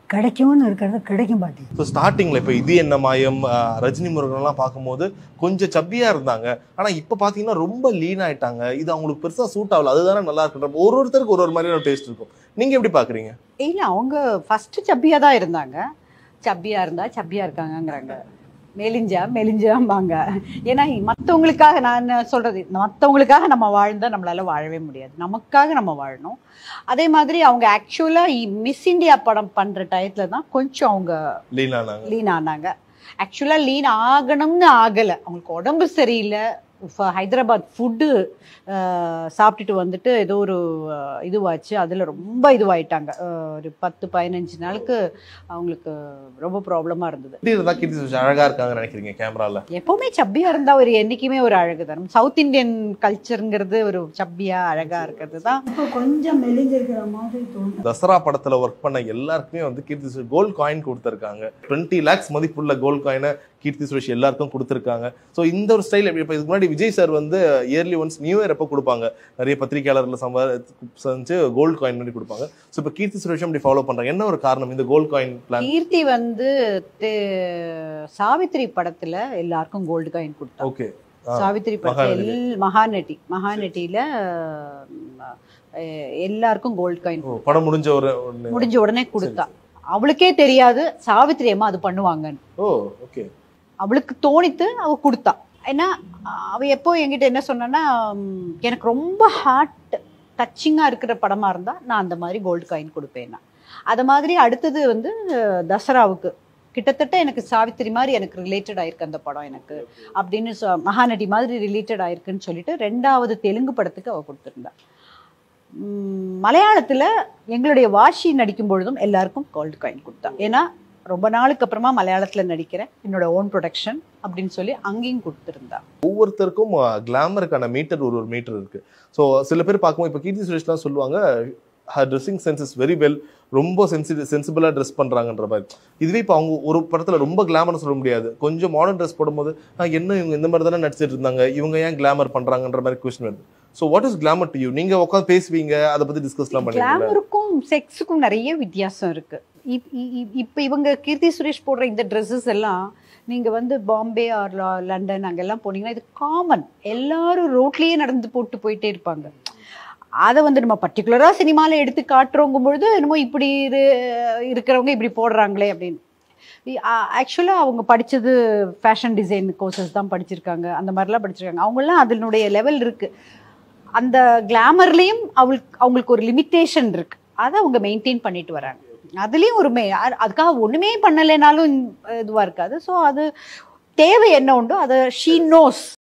கிடைக்கும்னு இருக்கிறது கிடைக்க மாட்டேங்குது ஸோ ஸ்டார்டிங்ல இப்போ இது என்ன மாயம் அஹ், ரஜினி முருகன்லாம் பார்க்கும்போது கொஞ்சம் சப்பியா இருந்தாங்க ஆனா இப்போ பாத்தீங்கன்னா ரொம்ப லீன் ஆயிட்டாங்க இது அவங்களுக்கு பெருசா சூட் ஆகல அதுதானே நல்லா இருக்குன்ற ஒரு ஒருத்தருக்கு ஒரு ஒரு மாதிரியான டேஸ்ட் இருக்கும் நீங்க எப்படி பாக்குறீங்க இல்லை அவங்க ஃபஸ்ட்டு சப்பியாக தான் இருந்தாங்க சப்பியாக இருந்தா சப்பியாக இருக்காங்கங்கிறாங்க மெலிஞ்சா மெலிஞ்சாம்பாங்க ஏன்னா மற்றவங்களுக்காக நான் என்ன சொல்கிறது மற்றவங்களுக்காக நம்ம வாழ்ந்தால் நம்மளால வாழவே முடியாது நமக்காக நம்ம வாழணும் அதே மாதிரி அவங்க ஆக்சுவலாக மிஸ் இந்தியா படம் பண்ணுற டயத்தில் தான் கொஞ்சம் அவங்க லீன் ஆனாங்க லீன் ஆனாங்க ஆக்சுவலாக லீன் ஆகணும்னு ஆகலை அவங்களுக்கு உடம்பு சரியில்லை ஃப- ஹைதராபாத் ஃபுட்டு சாப்பிட்டுட்டு வந்துட்டு ஏதோ ஒரு அஹ், இதுவாச்சு அதில் ரொம்ப இதுவாயிட்டாங்க அஹ், ஒரு பத்து பதினஞ்சு நாளுக்கு அவங்களுக்கு ரொம்ப ப்ராப்ளமாக இருந்தது எப்படி இருந்தா கீர்த்தி சுரேஷ் அழகா இருக்காங்கன்னு நினைக்கிறீங்க கேமரால எப்போவுமே சப்பியாக இருந்தால் ஒரு என்றைக்குமே ஒரு அழகு தரும் சவுத் இந்தியன் கல்ச்சருங்கிறது ஒரு சப்பியாக அழகாக இருக்கிறது தான் இப்போ கொஞ்சம் மெலிஞ்சிருக்கிற மாதிரி தோணுது தசரா படத்துல ஒர்க் பண்ண எல்லாருக்குமே வந்து கீர்த்தி சுரேஷ் கோல்ட் காயின் கொடுத்துருக்காங்க டுவெண்ட்டி லேக்ஸ் மதிப்புள்ள கோல்ட் காயினை கீர்த்தி சுரேஷ் எல்லாருக்கும் கொடுத்துருக்காங்க ஸோ இந்த ஒரு ஸ்டைல் எப்படி இப்போ இதுக்கு முன்னாடி விஜய் சார் வந்து இயர்லி ஒன்ஸ் நியூ இயர் அப்போ கொடுப்பாங்க நிறைய பத்திரிகையாளர்கள் சம்பா செஞ்சு கோல்ட் காயின் மாதிரி கொடுப்பாங்க ஸோ இப்போ கீர்த்தி சுரேஷும் அப்படி ஃபாலோ பண்றாங்க என்ன ஒரு காரணம் இந்த கோல்ட் காயின் பிளான் கீர்த்தி வந்து தே- சாவித்திரி படத்தில் எல்லாருக்கும் கோல்டு காயின் கொடுத்தா ஓகே சாவித்திரி படத்தில் மகாநதி. எல் மகாநட்டி மகாநட்டியில அஹ், எல்லாருக்கும் கோல்ட் காயின் ஓ படம் முடிஞ்ச ஒரு ஒண்ணு முடிஞ்ச உடனே கொடுத்தா அவளுக்கே தெரியாது சாவித்திரி அம்மா அது பண்ணுவாங்கன்னு ஓ ஓகே அவளுக்கு தோணித்து அவ கொடுத்தா ஏன்னா அவ எப்போ என்கிட்ட என்ன சொன்னான்னா ம், எனக்கு ரொம்ப ஹார்ட் டச்சிங்காக இருக்கிற படமா இருந்தா நான் அந்த மாதிரி கோல்டு காயின் கொடுப்பேன் நான் அது மாதிரி அடுத்தது வந்து அஹ், தசராவுக்கு கிட்டத்தட்ட எனக்கு சாவித்திரி மாதிரி எனக்கு ரிலேட்டட் ஆயிருக்கு அந்த படம் எனக்கு அப்படின்னு சொ- மகாநடி மாதிரி ரிலேட்டட் ஆயிருக்குன்னு சொல்லிட்டு ரெண்டாவது தெலுங்கு படத்துக்கு அவ கொடுத்துருந்தா ம், மலையாளத்துல எங்களுடைய வாஷி நடிக்கும் பொழுதும் எல்லாருக்கும் கோல்டு காயின் கொடுத்தா ஏன்னா ரொம்ப நாளுக்கு அப்புறமா மலையாளத்துல நடிக்கிறேன் என்னோட ஓன் ப்ரொடக்ஷன் அப்படின்னு சொல்லி அங்கேயும் கொடுத்துருந்தா ஒவ்வொருத்தருக்கும் கிளாமருக்கான மீட்டர் ஒரு ஒரு மீட்டர் இருக்கு ஸோ சில பேர் பார்க்கும்போது இப்போ கீர்த்தி சுரேஷ்லாம் சொல்லுவாங்க her dressing sense is very well ரொம்ப சென்சி சென்சிபிளாக ட்ரெஸ் பண்ணுறாங்கன்ற மாதிரி இதுவே இப்போ அவங்க ஒரு படத்தில் ரொம்ப கிளாமர்னு சொல்ல முடியாது கொஞ்சம் மாடர்ன் ட்ரெஸ் போடும்போது "ஆ, என்ன இவங்க இந்த மாதிரி தானே நடிச்சிட்டு இருந்தாங்க இவங்க ஏன் கிளாமர் பண்ணுறாங்கன்ற மாதிரி கொஸ்டின் வருது so what is glamour to you நீங்கள் உட்காந்து பேசுவீங்க அதை பற்றி டிஸ்கஸ்லாம் பண்ணுவீங்க கிளாமருக்கும் செக்ஸுக்கும் நிறைய வித்தியாசம் இருக்கு இப்- இ- இ- இப்ப இவங்க கீர்த்தி சுரேஷ் போடுற இந்த ட்ரெஸ்ஸஸ் எல்லாம் நீங்க வந்து பாம்பே ஆர் லண்டன் அங்கெல்லாம் போனீங்கன்னா இது காமன் எல்லாரும் ரோட்லயே நடந்து போட்டு போயிட்டே இருப்பாங்க அதை வந்து நம்ம பர்டிகுலராக சினிமாவில் எடுத்து காட்டுறவங்க பொழுது என்னமோ இப்படி இது இருக்கிறவங்க இப்படி போடுறாங்களே அப்படின்னு ஆக்சுவலாக அவங்க படித்தது ஃபேஷன் டிசைன் கோர்சஸ் தான் படிச்சிருக்காங்க அந்த மாதிரிலாம் படிச்சிருக்காங்க அவங்களாம் அதனுடைய லெவல் இருக்குது அந்த கிளாமர்லேயும் அவங்களுக்கு அவங்களுக்கு ஒரு லிமிட்டேஷன் இருக்கு அதை அவங்க மெயின்டைன் பண்ணிட்டு வராங்க அதுலேயும் ஒரு மே அது- அதுக்காக ஒன்றுமே பண்ணலைனாலும் இதுவாக இருக்காது ஸோ அது தேவை என்ன உண்டோ அதை ஷீ நோஸ்